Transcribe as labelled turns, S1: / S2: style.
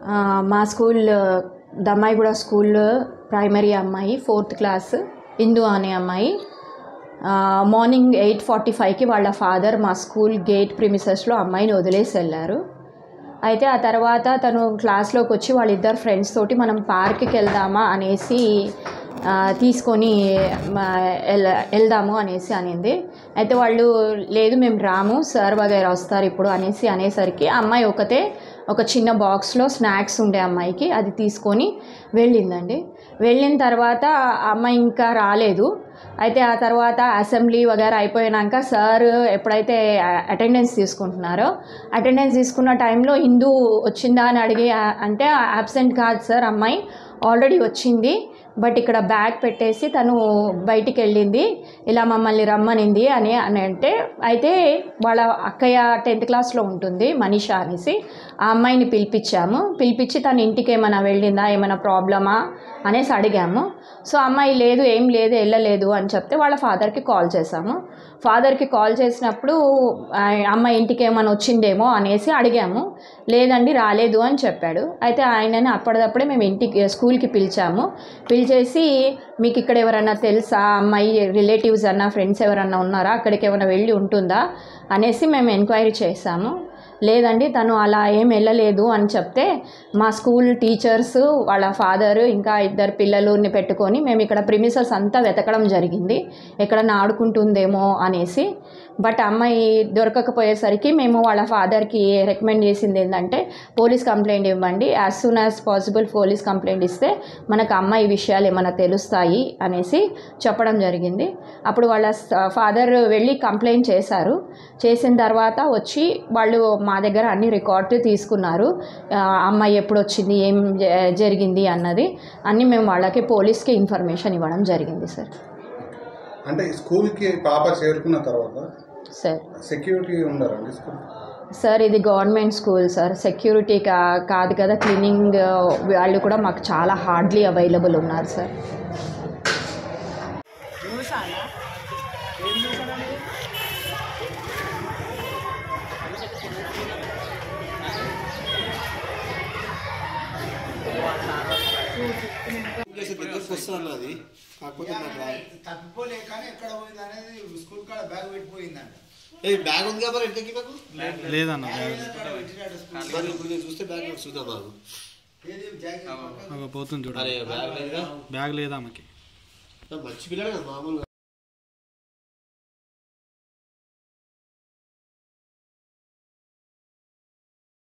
S1: ఆ, మా స్కూల్ దమ్మాయి కూడా స్కూల్ ప్రైమరీ అమ్మాయి ఫోర్త్ క్లాస్ ఇందు అనే అమ్మాయి ఆ, మార్నింగ్ ఎయిట్ ఫార్టీ ఫైవ్కి వాళ్ళ ఫాదర్ మా స్కూల్ గేట్ ప్రిమిసెస్లో అమ్మాయిని వదిలేసి వెళ్ళారు అయితే ఆ తర్వాత తను క్లాస్లోకి వచ్చి వాళ్ళిద్దరు ఫ్రెండ్స్ తోటి మనం పార్క్కి వెళ్దామా అనేసి ఆ, తీసుకొని మా, ఎల్- వెళ్దాము అనేసి అనింది అయితే వాళ్ళు లేదు మేము రాము సార్ వగైరా వస్తారు ఇప్పుడు అనేసి అనేసరికి అమ్మాయి ఒకతే ఒక చిన్న బాక్స్లో స్నాక్స్ ఉండే అమ్మాయికి అది తీసుకొని వెళ్ళిందండి వెళ్ళిన తర్వాత ఆ అమ్మాయి ఇంకా రాలేదు అయితే ఆ తర్వాత అసెంబ్లీ వగైరా అయిపోయినాక సార్ ఎప్పుడైతే అటెండెన్స్ తీసుకుంటున్నారో అటెండెన్స్ తీసుకున్న టైంలో హిందూ వచ్చిందా అని అడిగి "ఆ- అంటే అబ్సెంట్ కాదు సార్ అమ్మాయి ఆల్రెడీ వచ్చింది బట్ ఇక్కడ బ్యాగ్ పెట్టేసి తను బయటికి వెళ్ళింది ఇలా మమ్మల్ని రమ్మనింది అని అని అంటే అయితే వాళ్ళ అక్కయ్య టెన్త్ క్లాస్లో ఉంటుంది మనీషా అనేసి ఆ అమ్మాయిని పిలిపించాము పిలిపించి తన ఇంటికి ఏమైనా వెళ్ళిందా ఏమైనా ప్రాబ్లమా అనేసి అడిగాము సో అమ్మాయి లేదు ఏం లేదు వెళ్ళలేదు అని చెప్తే వాళ్ళ ఫాదర్కి కాల్ చేశాము ఫాదర్కి కాల్ చేసినప్పుడు ఆ అమ్మాయి ఇంటికి ఏమైనా వచ్చిందేమో అనేసి అడిగాము లేదండి రాలేదు అని చెప్పాడు అయితే ఆయనని అప్పటిదప్పుడే మేము ఇంటికి స్కూల్కి పిలిచాము పిలిచేసి మీకు ఇక్కడ ఎవరైనా తెలుసా అమ్మాయి రిలేటివ్స్ అన్నా ఫ్రెండ్స్ ఎవరన్నా ఉన్నారా అక్కడికి ఏమైనా వెళ్ళి ఉంటుందా అనేసి మేము ఎంక్వైరీ చేశాము లేదండి తను అలా ఏం వెళ్ళలేదు అని చెప్తే మా స్కూల్ టీచర్స్ వాళ్ళ ఫాదర్ ఇంకా ఇద్దరు పిల్లలని పెట్టుకొని మేము ఇక్కడ ప్రిమిసెస్ అంతా వెతకడం జరిగింది ఎక్కడన్నా ఆడుకుంటుందేమో అనేసి బట్ అమ్మాయి దొరకకపోయేసరికి మేము వాళ్ళ ఫాదర్కి రికమెండ్ చేసింది ఏంటంటే పోలీస్ కంప్లైంట్ ఇవ్వండి as soon as possible police complaint ఇస్తే మనకు అమ్మాయి విషయాలు ఏమైనా తెలుస్తాయి అనేసి చెప్పడం జరిగింది అప్పుడు వాళ్ళ ఫాదర్ వెళ్ళి కంప్లైంట్ చేశారు చేసిన తర్వాత వచ్చి వాళ్ళు మా దగ్గర అన్ని రికార్డు తీసుకున్నారు ఆ, అమ్మాయి ఎప్పుడు వచ్చింది ఏం జ- జరిగింది అన్నది అన్నీ మేము వాళ్ళకి పోలీస్కి ఇన్ఫర్మేషన్ ఇవ్వడం జరిగింది సార్
S2: అంటే స్కూల్కి పాప చేరుకున్న తర్వాత
S1: సార్
S2: సెక్యూరిటీ ఉండాలండి స్కూల్
S1: సార్ ఇది గవర్నమెంట్ స్కూల్ సార్ సెక్యూరిటీ కా కాదు కదా క్లీనింగ్ వాళ్ళు కూడా మాకు చాలా హార్డ్లీ అవైలబుల్ ఉన్నారు సార్
S3: దగ్గరకు వస్తాను అది కాకపోతే నాకు రాదు.
S4: తప్పిపోలే కానీ ఎక్కడ పోయింది అనేది స్కూల్ కాడ బ్యాగ్ పెట్టిపోయిందంట
S3: ఏ బ్యాగ్ ఉంది కాబట్టి ఎక్కడికి నాకు
S5: లేదన్న
S4: అక్కడ పెట్టినాడు స్కూల్
S3: మరి ఇప్పుడు నేను చూస్తే బ్యాగ్ నాకు చూద్దాం బాబు
S4: ఏది జాకెట్ పక్కన
S5: ఒక పోతుంది చూడ
S3: అరే బ్యాగ్ లేదుగా
S5: బ్యాగ్ లేదా ఆమెకి
S3: మంచి పిల్లలు కదా మామూలుగా